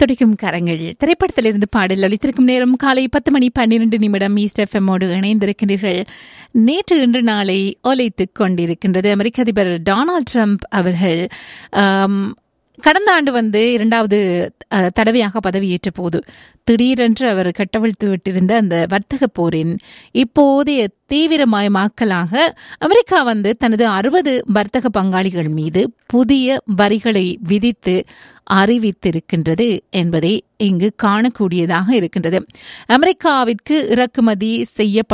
துடிக்கும் கரங்கள் திரைப்படத்திலிருந்து பாடல் ஒலித்திருக்கும் நேரம் காலை பத்து மணி பன்னிரண்டு நிமிடம் ஈஸ்ட் எஃப்எம்மோடு இணைந்திருக்கின்றீர்கள் நேற்று இன்று நாளை ஒலைத்துக் கொண்டிருக்கின்றது அமெரிக்க அதிபர் டொனால்ட் ட்ரம்ப் அவர்கள் ஆம், கடந்த ஆண்டு வந்து இரண்டாவது அஹ், தடவையாக பதவியேற்ற போது திடீரென்று அவர் கட்டவிழ்த்து விட்டிருந்த அந்த வர்த்தக போரின் இப்போதைய தீவிரமயமாக்கலாக அமெரிக்கா வந்து தனது அறுபது வர்த்தக பங்காளிகள் மீது புதிய வரிகளை விதித்து அறிவித்திருக்கின்றது என்பதை இங்கு காணக்கூடியதாக இருக்கின்றது அமெரிக்காவிற்கு இறக்குமதி செய்யப்பட்ட